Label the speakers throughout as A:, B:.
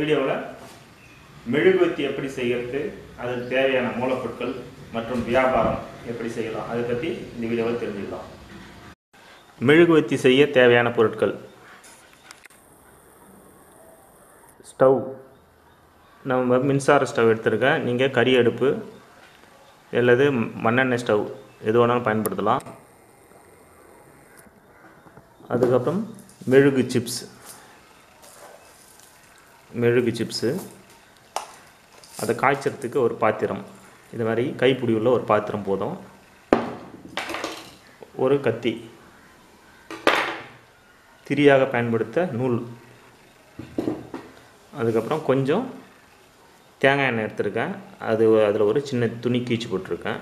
A: வீடியோவில் மெழுகுவர்த்தி எப்படி செய்கிறது அதுக்கு தேவையான மூலப்பொருட்கள் மற்றும் வியாபாரம் எப்படி செய்யலாம் அதை பற்றி இந்த வீடியோவில் தெரிஞ்சுக்கலாம் மெழுகுவர்த்தி செய்ய தேவையான பொருட்கள் ஸ்டவ் நம்ம மின்சார ஸ்டவ் எடுத்திருக்கேன் நீங்கள் கரி அடுப்பு அல்லது மண்ணெண்ணெய் ஸ்டவ் எது வேணாலும் பயன்படுத்தலாம் அதுக்கப்புறம் மெழுகு சிப்ஸ் மெழுகு சிப்ஸு அதை காய்ச்சறதுக்கு ஒரு பாத்திரம் இது மாதிரி கைப்பிடி உள்ள ஒரு பாத்திரம் போதும் ஒரு கத்தி திரியாக பயன்படுத்த நூல் அதுக்கப்புறம் கொஞ்சம் தேங்காய் எண்ணெய் எடுத்திருக்கேன் அது அதில் ஒரு சின்ன துணி கீச்சு போட்டிருக்கேன்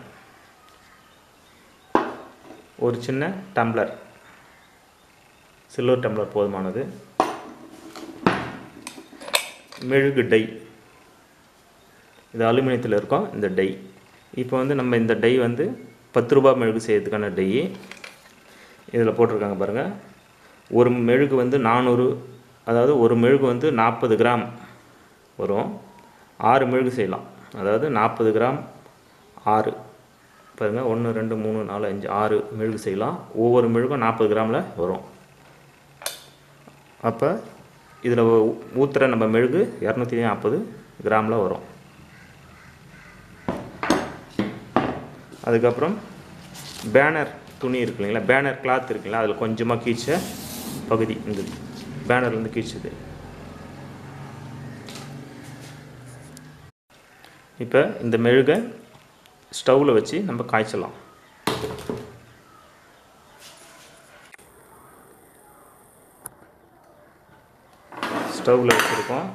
A: ஒரு சின்ன டம்ளர் சில்வர் டம்ளர் போதுமானது மெழுகு டை இது அலுமினியத்தில் இருக்கும் இந்த டை இப்போ வந்து நம்ம இந்த டை வந்து பத்து ரூபா மெழுகு செய்யறதுக்கான டை இதில் போட்டிருக்காங்க பாருங்கள் ஒரு மெழுகு வந்து நானூறு அதாவது ஒரு மெழுகு வந்து நாற்பது கிராம் வரும் ஆறு மெழுகு செய்யலாம் அதாவது நாற்பது கிராம் ஆறு பாருங்கள் ஒன்று ரெண்டு மூணு நாலு அஞ்சு ஆறு மெழுகு செய்யலாம் ஒவ்வொரு மெழுகும் நாற்பது கிராமில் வரும் அப்போ இதில் ஊற்றுற நம்ம மெழுகு இரநூத்தி நாற்பது கிராமில் வரும் அதுக்கப்புறம் பேனர் துணி இருக்கு இல்லைங்களா பேனர் கிளாத் இருக்குங்களா அதில் கொஞ்சமாக கீச்ச பகுதி இந்த பேனர்லேருந்து கீச்சுது இப்போ இந்த மெழுகை ஸ்டவ்வில் வச்சு நம்ம காய்ச்சலாம் ஸ்டவ்வில் வச்சுருக்கோம்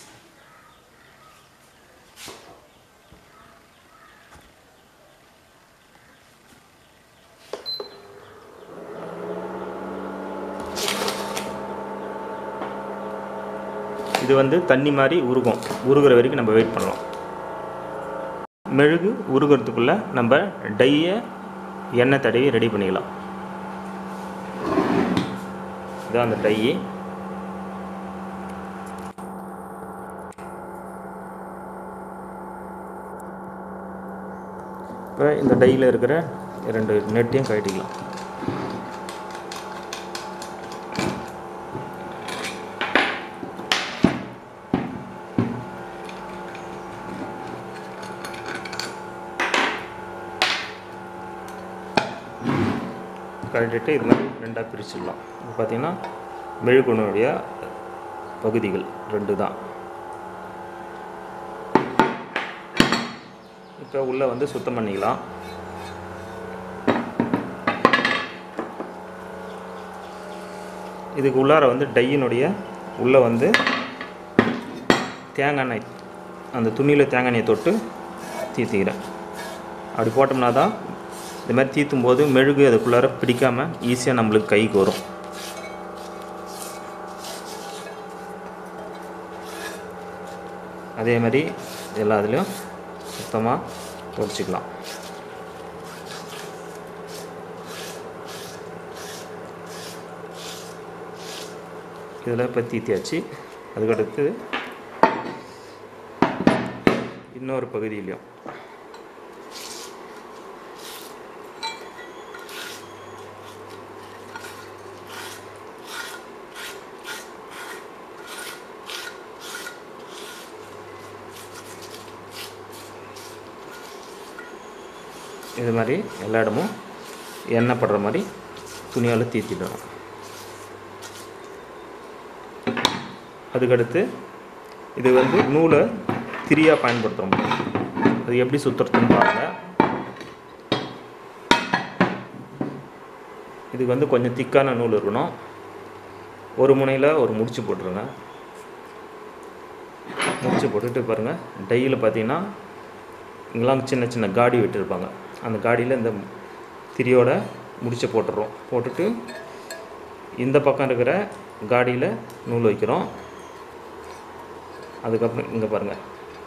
A: இது வந்து தண்ணி மாதிரி உருகும் உருகிற வரைக்கும் நம்ம வெயிட் பண்ணலாம் மெழுகு உருகிறதுக்குள்ளே நம்ம டையை எண்ணெய் தடவி ரெடி பண்ணிக்கலாம் இதான் அந்த டை இப்போ இந்த டையில் இருக்கிற ரெண்டு நெட்டையும் கழட்டிக்கலாம் கழட்டிட்டு இது மாதிரி ரெண்டாக பிரிச்சிடலாம் இது பார்த்திங்கன்னா மெழுகுனுடைய பகுதிகள் ரெண்டு தான் இப்போ உள்ளே வந்து சுத்தம் பண்ணிக்கலாம் இதுக்கு உள்ளார வந்து டையினுடைய உள்ளே வந்து தேங்காய் எண்ணெய் அந்த துணியில் தேங்காய் எண்ணெயை தொட்டு தீர்த்திக்கிறேன் அப்படி போட்டோம்னா தான் இந்த மாதிரி தீர்த்தும் போது மெழுகு அதுக்குள்ளார பிடிக்காமல் ஈஸியாக நம்மளுக்கு கைக்கு வரும் அதே மாதிரி எல்லா இதுலேயும் சுத்தமாக தொடச்சிக்கலாம் இதில் இப்போ தீத்தியாச்சு அதுக்கடுத்து இன்னொரு பகுதியிலையும் இது மாதிரி எல்லா இடமும் எண்ணெய் படுற மாதிரி துணியால் தீத்திடணும் அதுக்கடுத்து இது வந்து நூலை திரியாக பயன்படுத்துகிறோம் அது எப்படி சுற்றுறதுன்னு பாருங்கள் இதுக்கு வந்து கொஞ்சம் திக்கான நூல் இருக்கணும் ஒரு முனையில் ஒரு முடிச்சு போட்டுருங்க முடிச்சு போட்டுட்டு பாருங்கள் டையில் பார்த்தீங்கன்னா இங்கெல்லாம் சின்ன சின்ன காடி விட்டுருப்பாங்க அந்த காடியில் இந்த திரியோட முடிச்ச போட்டுடுறோம் போட்டுட்டு இந்த பக்கம் இருக்கிற காடியில் நூல் வைக்கிறோம் அதுக்கப்புறம் இங்கே பாருங்கள்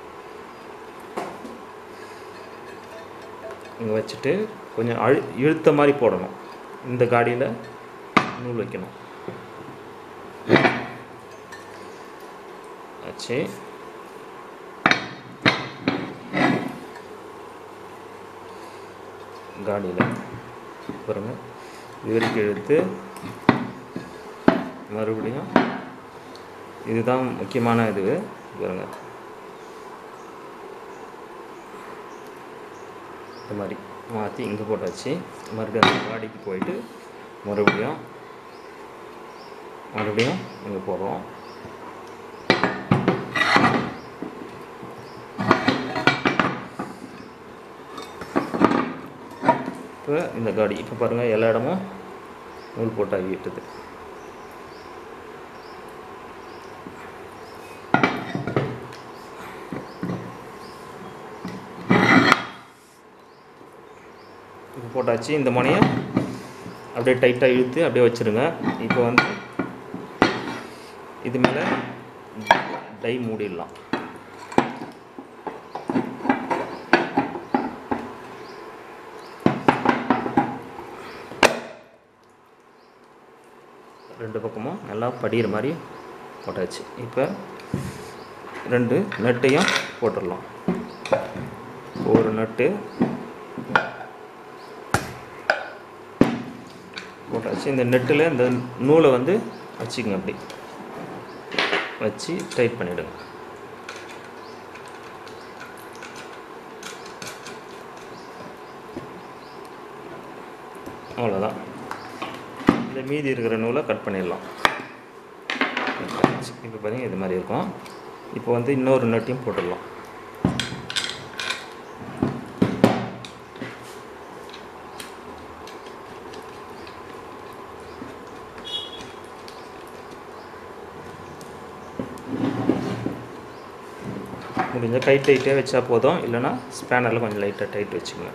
A: இங்கே வச்சுட்டு கொஞ்சம் அழு இழுத்த மாதிரி போடணும் இந்த காடியில் நூல் வைக்கணும் போட்டாச்சு காடியில் பாருங்க இது வரைக்கும் இழுத்து மறுபடியும் இதுதான் முக்கியமான இது பாருங்க இந்த மாதிரி மாற்றி இங்கே போட்டாச்சு மறுபடியும் அந்த காடிக்கு போயிட்டு மறுபடியும் மறுபடியும் இங்கே போடுறோம் இப்போ இந்த காடி இப்போ பாருங்கள் எல்லா இடமும் நூல் போட்டாகி விட்டது இப்போ போட்டாச்சு இந்த முனையை அப்படியே டைட்டாக இழுத்து அப்படியே வச்சுருங்க இப்போ வந்து இது மேலே டை மூடிடலாம் ரெண்டு பக்கமும் நல்லா படிகிற மாதிரி போட்டாச்சு இப்போ ரெண்டு நட்டையும் போட்டுடலாம் ஒரு நட்டு போட்டாச்சு இந்த நெட்டில் இந்த நூலை வந்து வச்சுக்கங்க அப்படி வச்சு டைட் பண்ணிவிடுங்க அவ்வளோதான் இந்த மீதி இருக்கிற நூலை கட் பண்ணிடலாம் இப்போ பார்த்தீங்கன்னா இது மாதிரி இருக்கும் இப்போ வந்து இன்னொரு நட்டையும் போட்டுடலாம் முடிஞ்ச கை டைட்டே வச்சா போதும் இல்லைன்னா ஸ்பேனரில் கொஞ்சம் லைட்டாக டைட் வச்சுக்கோங்க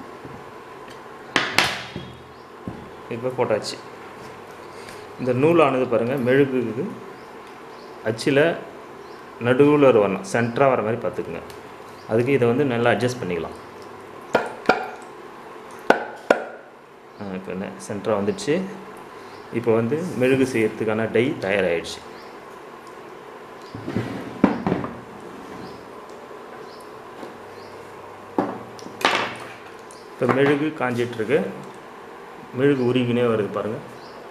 A: இப்போ போட்டாச்சு இந்த நூலானது பாருங்கள் மெழுகுக்கு அச்சில் நடுவில் வரணும் சென்டராக வர மாதிரி பார்த்துக்குங்க அதுக்கு இதை வந்து நல்லா அட்ஜஸ்ட் பண்ணிக்கலாம் இப்போ என்ன சென்டராக வந்துடுச்சு இப்போ வந்து மெழுகு செய்யறதுக்கான டை தயாராகிடுச்சு இப்போ மெழுகு காஞ்சிட்ருக்கு மெழுகு உருகினே வருது பாருங்கள்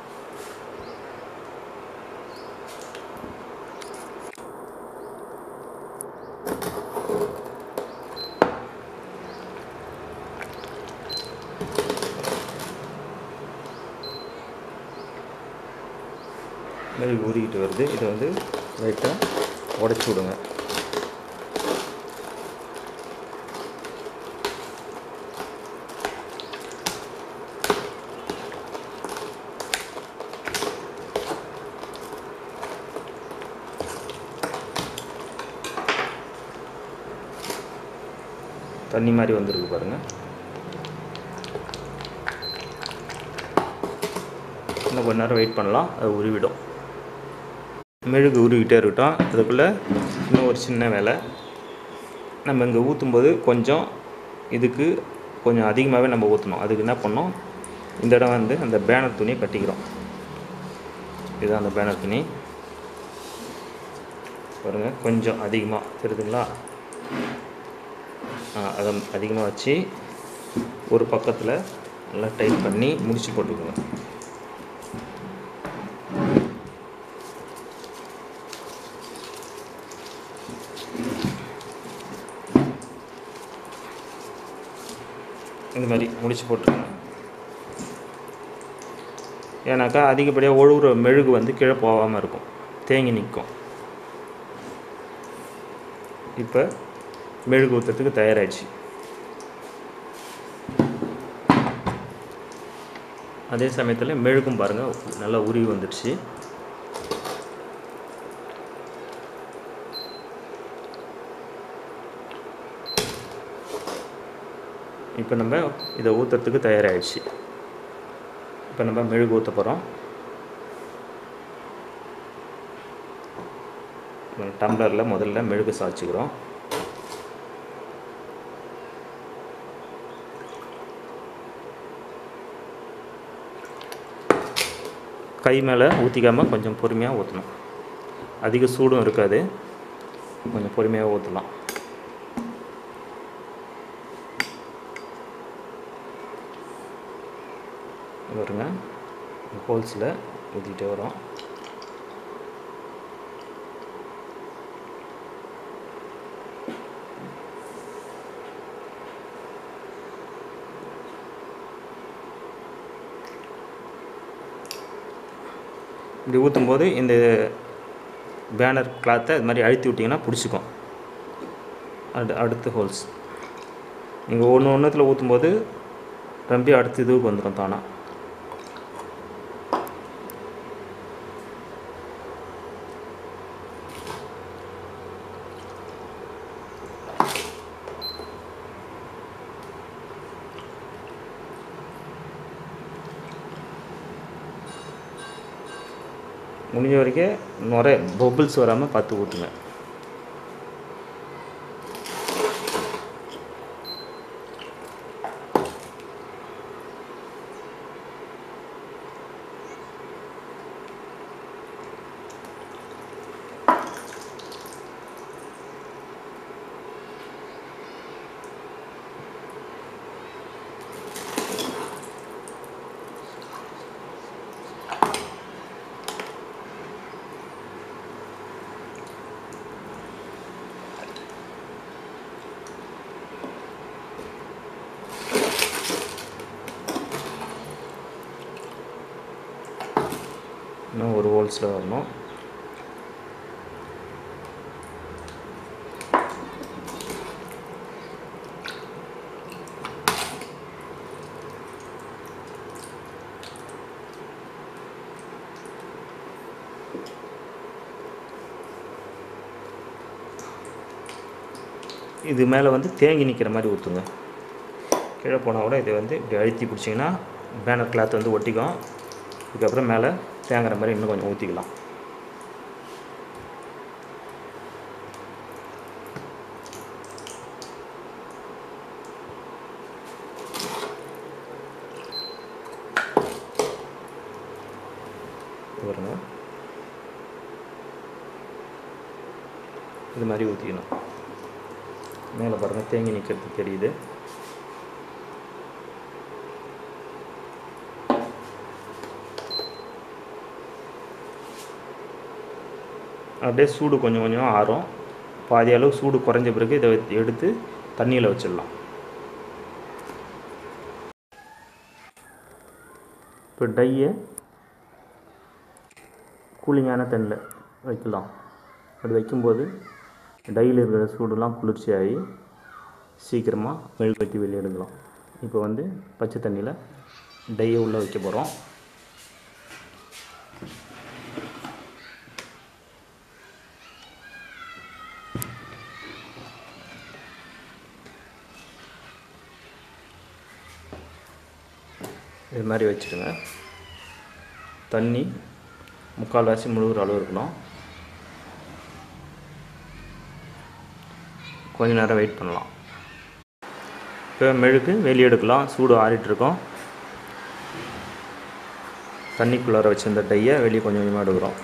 A: மெழுகு உருகிட்டு வருது இதை வந்து லைட்டாக உடச்சி விடுங்க தண்ணி மாதிரி வந்திருக்கு பாருங்கள் இன்னும் கொஞ்ச நேரம் வெயிட் பண்ணலாம் அது உருவிடும் மெழுகு உருவிட்டே இருக்கட்டும் அதுக்குள்ளே இன்னும் ஒரு சின்ன வேலை நம்ம இங்கே ஊற்றும்போது கொஞ்சம் இதுக்கு கொஞ்சம் அதிகமாகவே நம்ம ஊற்றணும் அதுக்கு என்ன பண்ணோம் இந்த இடம் வந்து அந்த பேனர் துணியை கட்டிக்கிறோம் இதுதான் அந்த பேனர் துணி பாருங்கள் கொஞ்சம் அதிகமாக தெரியுதுங்களா அதை அதிகமாக வச்சு ஒரு பக்கத்தில் நல்லா டைட் பண்ணி முடிச்சு போட்டுக்கோங்க இந்த மாதிரி முடிச்சு போட்டுருங்க ஏன்னாக்கா அதிகப்படியாக ஒழுகுற மெழுகு வந்து கீழே போகாமல் இருக்கும் தேங்கி நிற்கும் இப்போ மெழுகு ஊற்றுறதுக்கு தயாராகிடுச்சு அதே சமயத்தில் மெழுகும் பாருங்கள் நல்லா உருவி வந்துடுச்சு இப்போ நம்ம இதை ஊற்றுறதுக்கு தயாராகிடுச்சு இப்போ நம்ம மெழுகு ஊற்ற போகிறோம் டம்ளரில் முதல்ல மெழுகு சாய்ச்சிக்கிறோம் கை மேலே ஊற்றிக்காமல் கொஞ்சம் பொறுமையாக ஊற்றணும் அதிக சூடும் இருக்காது கொஞ்சம் பொறுமையாக ஊற்றலாம் வருங்க ஹோல்ஸில் ஊற்றிக்கிட்டே வரும் இப்படி ஊற்றும்போது இந்த பேனர் கிளாத்தை இது மாதிரி அழுத்தி விட்டிங்கன்னா பிடிச்சிக்கும் அடு அடுத்து ஹோல்ஸ் நீங்கள் ஒன்று ஒன்றுத்தில் ஊற்றும்போது ரொம்ப அடுத்த இதுவுக்கு வந்துடும் தானாக முடிஞ்ச வரைக்கும் நுரை பபிள்ஸ் வராமல் பார்த்து ஊற்றுங்க இன்னும் ஒரு ஹோல்ஸில் வரணும் இது மேலே வந்து தேங்கி நிற்கிற மாதிரி ஊற்றுங்க கீழே போனால் கூட இதை வந்து இப்படி அழுத்தி பிடிச்சிங்கன்னா பேனர் கிளாத் வந்து ஒட்டிக்கும் இதுக்கப்புறம் மேலே தேங்குற மாதிரி இன்னும் கொஞ்சம் ஊற்றிக்கலாம் வருங்க இது மாதிரி ஊற்றிக்கணும் மேலே பாருங்கள் தேங்கி நிற்கிறது தெரியுது அப்படியே சூடு கொஞ்சம் கொஞ்சம் ஆறும் பாதி அளவு சூடு குறைஞ்ச பிறகு இதை எடுத்து தண்ணியில் வச்சிடலாம் இப்போ டையை கூலிங்கான தண்ணியில் வைக்கலாம் அப்படி வைக்கும்போது டையில் இருக்கிற சூடுலாம் குளிர்ச்சியாகி சீக்கிரமாக மெழுகுவர்த்தி வெளியே எடுக்கலாம் இப்போ வந்து பச்சை தண்ணியில் டையை உள்ளே வைக்க போகிறோம் இது மாதிரி வச்சுடுங்க தண்ணி முக்கால்வாசி முழுகிற அளவு இருக்கணும் கொஞ்ச நேரம் வெயிட் பண்ணலாம் இப்போ மெழுகு வெளியே எடுக்கலாம் சூடு ஆறிட்டு இருக்கோம் தண்ணிக்குள்ளார வச்சிருந்த டையை வெளியே கொஞ்சம் கொஞ்சமாக எடுக்கிறோம்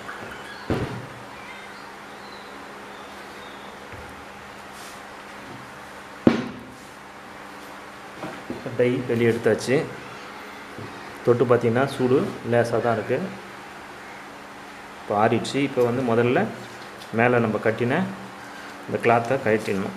A: டை வெளியே எடுத்தாச்சு தொட்டு பார்த்தீங்கன்னா சூடு லேசாக தான் இருக்குது இப்போ ஆறிடுச்சு இப்போ வந்து முதல்ல மேலே நம்ம கட்டின இந்த கிளாத்தை கழட்டிடணும்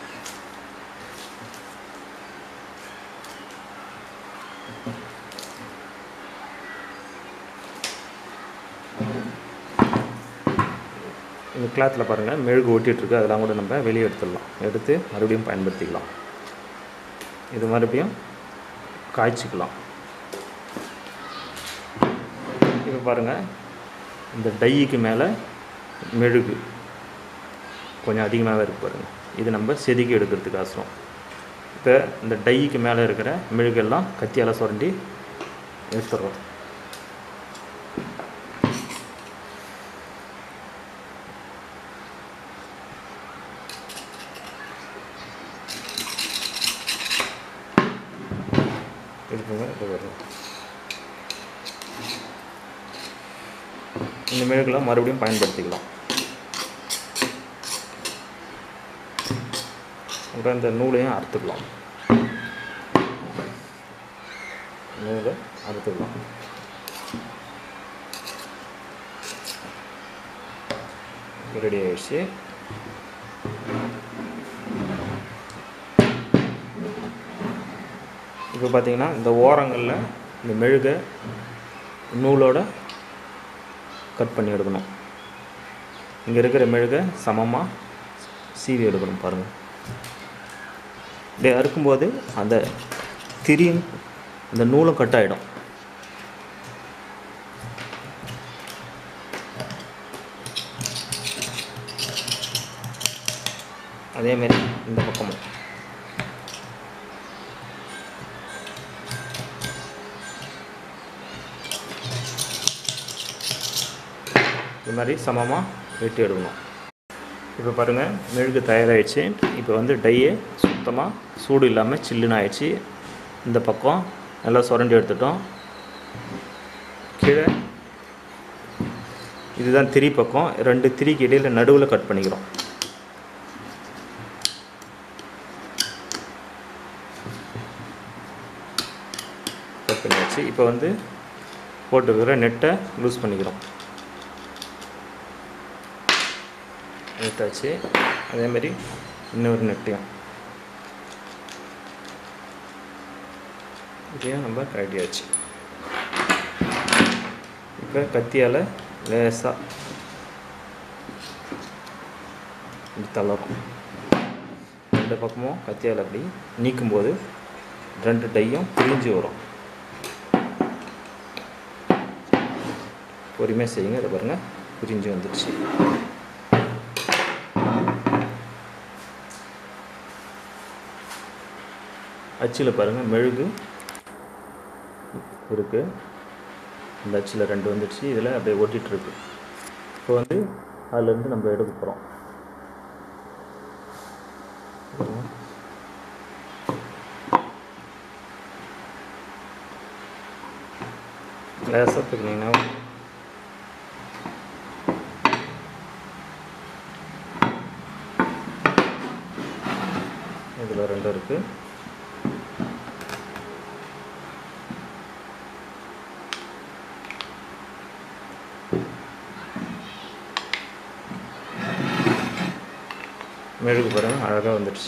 A: இந்த கிளாத்தில் பாருங்கள் மெழுகு ஒட்டிகிட்ருக்கு அதெல்லாம் கூட நம்ம வெளியே எடுத்துடலாம் எடுத்து மறுபடியும் பயன்படுத்திக்கலாம் இது மறுபடியும் காய்ச்சிக்கலாம் இப்போ பாருங்கள் இந்த டைக்கு மேலே மெழுகு கொஞ்சம் அதிகமாகவே இருக்கு பாருங்கள் இது நம்ம செதுக்கி எடுக்கிறதுக்கு அவசரம் இப்போ இந்த டைக்கு மேலே இருக்கிற மெழுகெல்லாம் கத்தியால் சுரண்டி எடுத்துடுறோம் இருக்குங்க இது வரும் இந்த மெழுகுலாம் மறுபடியும் பயன்படுத்திக்கலாம் அப்புறம் இந்த நூலையும் அறுத்துக்கலாம் நூலை அறுத்துக்கலாம் ரெடி ஆயிடுச்சு இப்போ பார்த்தீங்கன்னா இந்த ஓரங்களில் இந்த மெழுகை நூலோட கட் பண்ணி எடுக்கணும் இங்கே இருக்கிற மெழுகை சமமாக சீவி எடுக்கணும் பாருங்கள் இப்படி அறுக்கும்போது அந்த திரியும் அந்த நூலும் கட் ஆகிடும் அதேமாரி இந்த பக்கமும் இது மாதிரி சமமாக வெட்டி எடுக்கணும் இப்போ பாருங்கள் மெழுகு தயாராகிடுச்சு இப்போ வந்து டையை சுத்தமாக சூடு இல்லாமல் சில்லுன்னு ஆயிடுச்சு இந்த பக்கம் நல்லா சுரண்டி எடுத்துட்டோம் கீழே இதுதான் திரி பக்கம் ரெண்டு திரிக்கு இடையில் நடுவில் கட் பண்ணிக்கிறோம் கட் பண்ணியாச்சு இப்போ வந்து போட்டுக்கிற நெட்டை லூஸ் பண்ணிக்கிறோம் எடுத்தாச்சு அதேமாரி இன்னொரு நெட்டையும் இதையும் நம்ம கட்டியாச்சு இப்போ கத்தியால் லேசாக இப்படி தளரும் ரெண்டு பக்கமும் கத்தியால் அப்படி நீக்கும்போது ரெண்டு டையும் பிரிஞ்சு வரும் பொறுமையாக செய்யுங்க இதை பாருங்கள் பிரிஞ்சு வந்துடுச்சு அச்சில் பாருங்கள் மெழுகு இருக்குது இந்த அச்சில் ரெண்டு வந்துடுச்சு இதில் அப்படியே ஒட்டிகிட்ருக்கு இப்போ வந்து அதுலேருந்து நம்ம எடுக்க போகிறோம் லேசாக தூக்குனீங்கன்னா இதில் ரெண்டும் இருக்குது மெழுகு பாருங்கள் அழகாக வந்துடுச்சு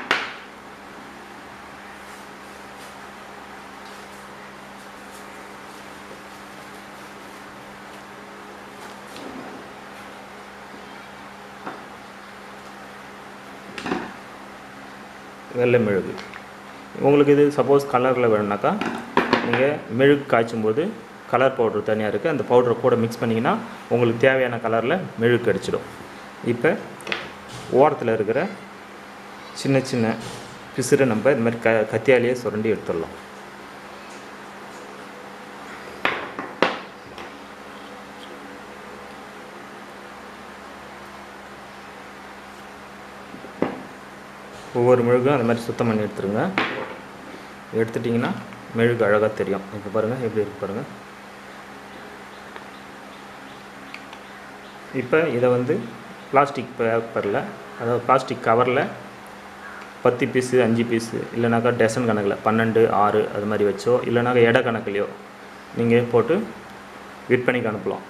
A: வெள்ளை மெழுகு உங்களுக்கு இது சப்போஸ் கலரில் வேணும்னாக்கா நீங்கள் மெழுகு காய்ச்சும் போது கலர் பவுட்ரு தனியாக இருக்குது அந்த பவுடரை கூட மிக்ஸ் பண்ணிங்கன்னா உங்களுக்கு தேவையான கலரில் மெழுகு கிடச்சிடும் இப்போ ஓரத்தில் இருக்கிற சின்ன சின்ன பிசுரை நம்ம இந்த மாதிரி க கத்தியாலேயே சுரண்டி எடுத்துடலாம் ஒவ்வொரு மெழுகும் அந்த மாதிரி சுத்தம் பண்ணி எடுத்துருங்க எடுத்துட்டிங்கன்னா மெழுகு அழகாக தெரியும் இப்போ பாருங்கள் எப்படி இருக்கு பாருங்கள் இப்போ இதை வந்து பிளாஸ்டிக் பேப்பரில் அதாவது பிளாஸ்டிக் கவரில் பத்து பீஸு அஞ்சு பீஸு இல்லைனாக்கா டசன் கணக்கில் பன்னெண்டு ஆறு அது மாதிரி வச்சோ இல்லைனாக்கா எடை கணக்குலையோ நீங்கள் போட்டு விற்பனைக்கு அனுப்பலாம்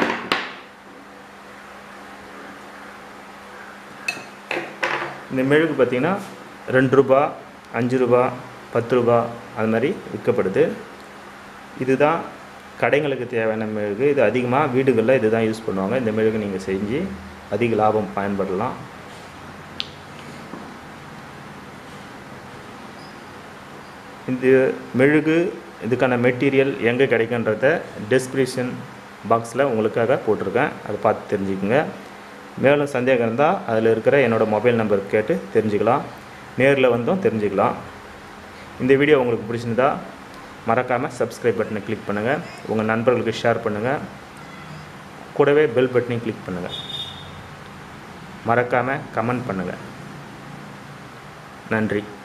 A: இந்த மெழுகு பார்த்திங்கன்னா ரெண்டு ரூபா அஞ்சு ரூபா பத்து ரூபா அது மாதிரி விற்கப்படுது இதுதான் கடைங்களுக்கு தேவையான மெழுகு இது அதிகமாக வீடுகளில் இது தான் யூஸ் பண்ணுவாங்க இந்த மெழுகு நீங்கள் செஞ்சு அதிக லாபம் பயன்படலாம் இந்த மெழுகு இதுக்கான மெட்டீரியல் எங்கே கிடைக்குன்றத டெஸ்கிரிப்ஷன் பாக்ஸில் உங்களுக்காக போட்டிருக்கேன் அதை பார்த்து தெரிஞ்சுக்கோங்க மேலும் சந்தேகம் இருந்தால் அதில் இருக்கிற என்னோடய மொபைல் நம்பர் கேட்டு தெரிஞ்சுக்கலாம் நேரில் வந்தும் தெரிஞ்சுக்கலாம் இந்த வீடியோ உங்களுக்கு பிடிச்சிருந்தா மறக்காமல் சப்ஸ்கிரைப் பட்டனை கிளிக் பண்ணுங்கள் உங்கள் நண்பர்களுக்கு ஷேர் பண்ணுங்கள் கூடவே பெல் பட்டனையும் கிளிக் பண்ணுங்கள் மறக்காமல் கமெண்ட் பண்ணுங்கள் நன்றி